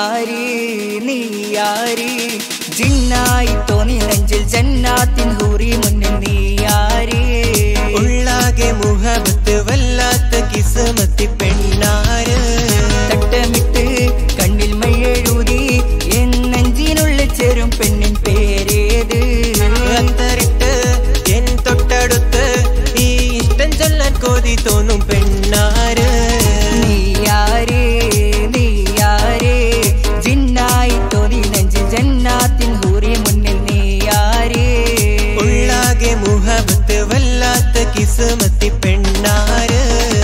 നീയാരി നീയാരി ജിന്നായി തോന്നി നെഞ്ചിൽ ജന്നാത്തിൻ ഹൂറി മുന്നിൽ നീയാരി ഉള്ളാകെ മുഹബത്ത് വല്ലാത്ത കിസ്മത്തി പെണ്ണാര് തട്ടമിട്ട് കണ്ണിൽ മഴെഴുതി എൻ നെഞ്ചിനുള്ളിൽ ചേരും പെണ്ണിൻ പേരേത് അന്തരിട്ട് എൻ തൊട്ടടുത്ത് ഈ ഇഷ്ടം ചൊല്ലാൻ കൊതി തോന്നും പെണ്ണാര് നീയാരേ നീയാരേ ജിന്നായി തോന്നി നെഞ്ചിൽ ജന്നാത്തിൻ ഹൂറി മുന്നിൽ നീയാരേ ഉള്ളാകെ മുഹബത്ത് വല്ലാത്ത കിസ്മത്തി പെണ്ണാര്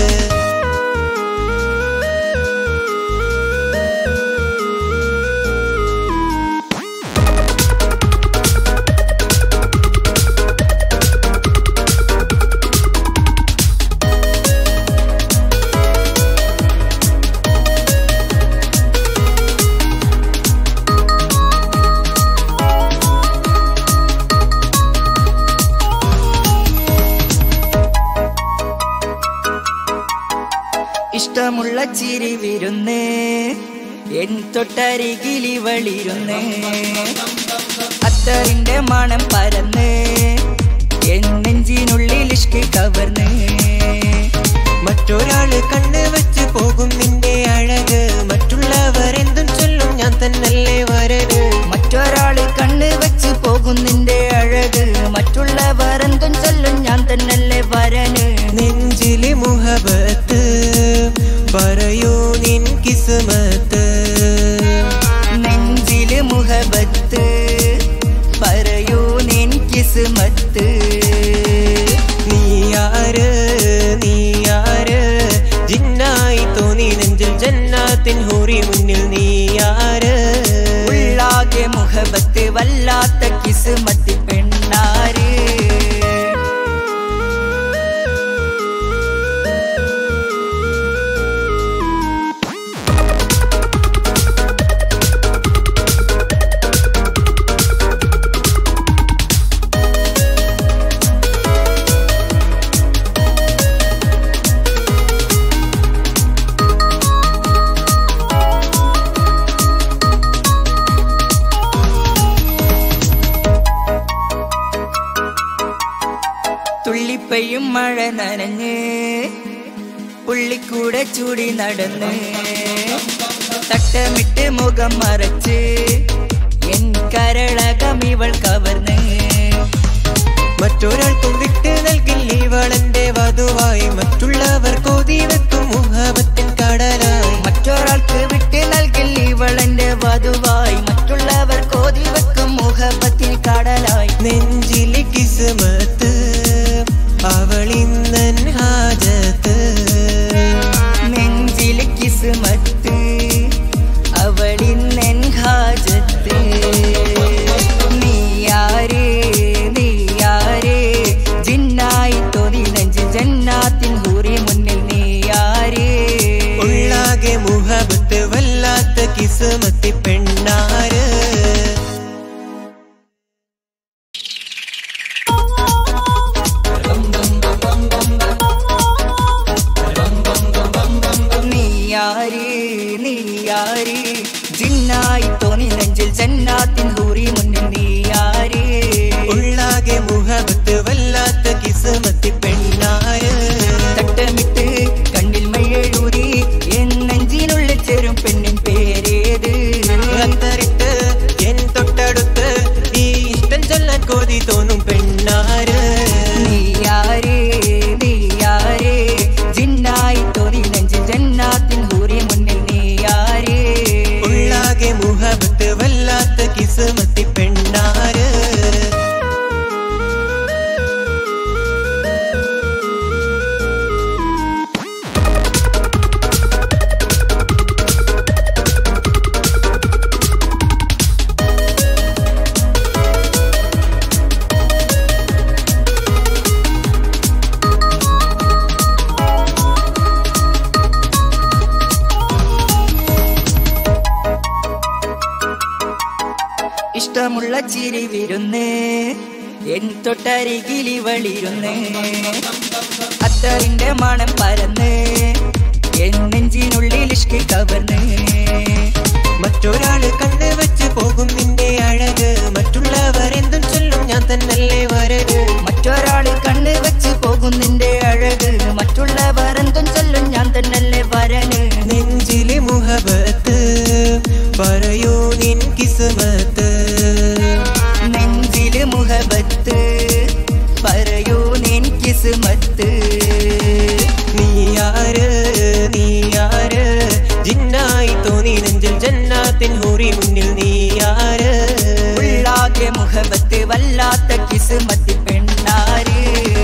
ഇഷ്ടമുള്ള ചിരി വിരുന്ന് എൻ തൊട്ടരികിലി വളിരുന്ന് അത്തറിന്റെ മണം പരന്ന് എൻ നെഞ്ചിനുള്ളിൽ ഇഷ്കി കവർന്ന് മറ്റൊരാള് കണ്ണ് വെച്ച് പോകും നിന്റെ അഴക് മറ്റുള്ളവർ എന്തും ചൊല്ലും ഞാൻ തന്നല്ലേ വരന് മറ്റൊരാള് കണ്ണ് വെച്ച് പോകും നിന്റെ അഴക് മറ്റുള്ളവർ എന്തും ചൊല്ലും ഞാൻ തന്നല്ലേ വരന് നെഞ്ചിലെ മുഹബത്ത് പറയൂ നിൻ കിസ്മത്ത് നെഞ്ചില് മുഹബത്ത് പറയൂ നിൻ കിസ്മത്ത് നീയാര് നീയാര് ജിന്നായി തോന്നി നെഞ്ചിൽ ജന്നാത്തിൻ ഹൂറി മുന്നിൽ നീയാര് ഉള്ളാകെ മുഹബത്ത് വല്ലാത്ത കിസ്മത്തി പെണ്ണാര് തുള്ളിപ്പയും മഴ നനഞ്ഞ് പുള്ളിക്കൂടെ ചൂടി നടന്ന് തട്ടമിട്ട് മുഖം മറച്ച് എൻ കരളകം ഇവൾ കവർന്ന് മറ്റൊരാൾക്കും വിട്ട് നൽകില്ല ഇവളെന്റെ വധുവായി മറ്റുള്ളവർ കൊതി വെക്കും മുഹബത്തിൻ കടലായി മറ്റൊരാൾക്ക് വിട്ട് നൽകില്ല ഇവളെന്റെ വധുവായി മറ്റുള്ളവർ കോതി വെക്കും മുഖപത്തിൽ കടലായി നെഞ്ചിലെ കിസ്മത്ത് അവളിന്നൻ ഹാജത്ത് നെഞ്ചില് കിസ്മത്ത് അവളിന്നെൻ ഹാജത്ത് നീയാരേ നീയാരേ ജിന്നായി തോന്നി നെഞ്ചിൽ ജന്നാത്തിൻ ഹൂറി മുന്നിൽ നീയാരേ ഉള്ളാകെ മുഹബത്ത് വല്ലാത്ത കിസ്മത്തി പെണ്ണാര് നീയാരേ നീയാരേ ജിന്നായി തോന്നി നെഞ്ചിൽ ജന്നാത്തിൻ ഹൂറി മുന്നിൽ നീയാരേ ഉള്ളാകെ മുഹബത്ത് വല്ലാത്ത കിസ്മത്തി പെണ്ണാര് തട്ടമിട്ട് കണ്ണിൽ മഴെഴുതി എൻ നെഞ്ചിനുള്ളിൽ ചേരും പെണ്ണിൻ പേരേത് അന്തരിട്ട് എൻ തൊട്ടടുത്ത് ഈ ഇഷ്ടം ചൊല്ലാൻ കൊതി തോന്നും പെണ്ണാര് നീയാരേ നീയാരേ ജിന്നായി തോന്നി നെഞ്ചിൽ ജന്നാത്തിൻ ഹൂറി മുന്നിൽ നീയാരേ ഉള്ളാകെ മുഹബത്ത് വല്ലാത്ത കിസ്മത്തി പെണ്ണാര് ഇഷ്ടമുള്ള ചിരി വിരുന്ന് എൻ തൊട്ടരികിലി വളിരുന്ന് അത്തറിന്റെ മണം പരന്ന് എൻ നെഞ്ചിനുള്ളിൽ ഇഷ്കി കവർന്ന് മറ്റൊരാള് കണ്ണ് വെച്ച് പോകും നിന്റെ അഴക് മറ്റുള്ളവർ എന്തും ചൊല്ലും ഞാൻ തന്നല്ലേ വരക് മറ്റൊരാള് കണ്ണ് വെച്ച് പോകും നിന്റെ അഴക് മറ്റുള്ളവർ എന്തും ചൊല്ലും ഞാൻ തന്നല്ലേ വരന് നെഞ്ചിലെ മുഹബത്ത് പറയൂ നിൻ കിസ്മത്ത് നെഞ്ചില് മുഹബത്ത് പറയൂ നിൻ കിസ്മത്ത് നീയാര് നീയാര് ജിന്നായി തോന്നി നെഞ്ചിൽ ജന്നാത്തിൻ ഹൂറി മുന്നിൽ നീയാര് ഉള്ളാകെ മുഹബത്ത് വല്ലാത്ത കിസ്മത്ത് പെണ്ണാര്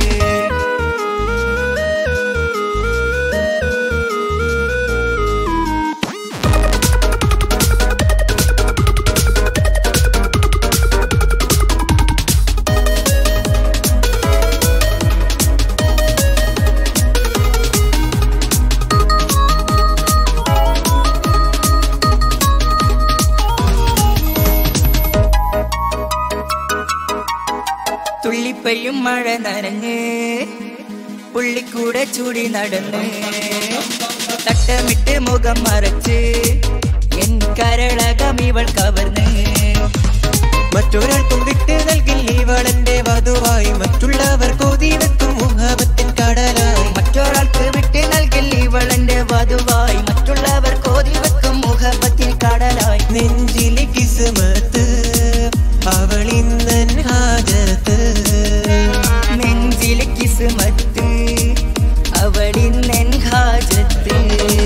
തുള്ളിപ്പയും മഴ നനഞ്ഞ് പുള്ളിക്കൂടെ ചൂടി നടന്ന് തട്ടമിട്ട് മുഖം മറച്ച് എൻ കരളകം ഇവൾ കവർന്ന് മറ്റൊരാൾക്കും വിട്ട് നൽകില്ല ഇവളെന്റെ വധുവായി മറ്റുള്ളവർ കോതി വെക്കും മുഹബത്തിൻ കടലായി മറ്റൊരാൾക്ക് വിട്ട് നൽകില്ല ഇവളെന്റെ വധുവായി മറ്റുള്ളവർ കോതി വെക്കും മുഖപത്തിൽ കടലായി നെഞ്ചിലെ കിസ്മത്ത് അവളിന്നൻ ഹാജത്ത് നെഞ്ചിലെ കിസ്മത്ത് അവളിന്നെൻ ഹാജത്ത്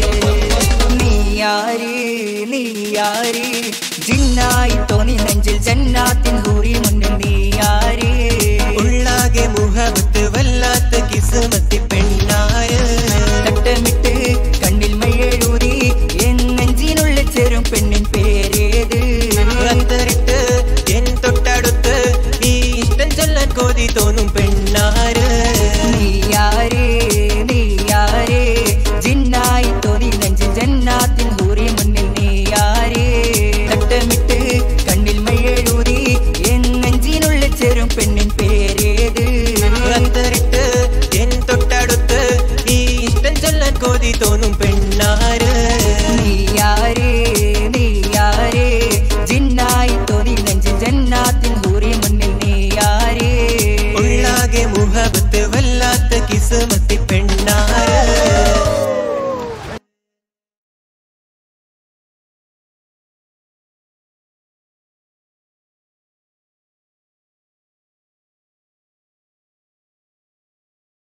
നീയാര് നീയാര് ജിന്നായി തോന്നി നെഞ്ചിൽ ജന്നാത്തിൻ ഹൂറി മുന്നിൽ നീയാര് ഉള്ളാകെ മുഹബത്ത് വല്ലാത്ത കിസ്മത്തി പെണ്ണ്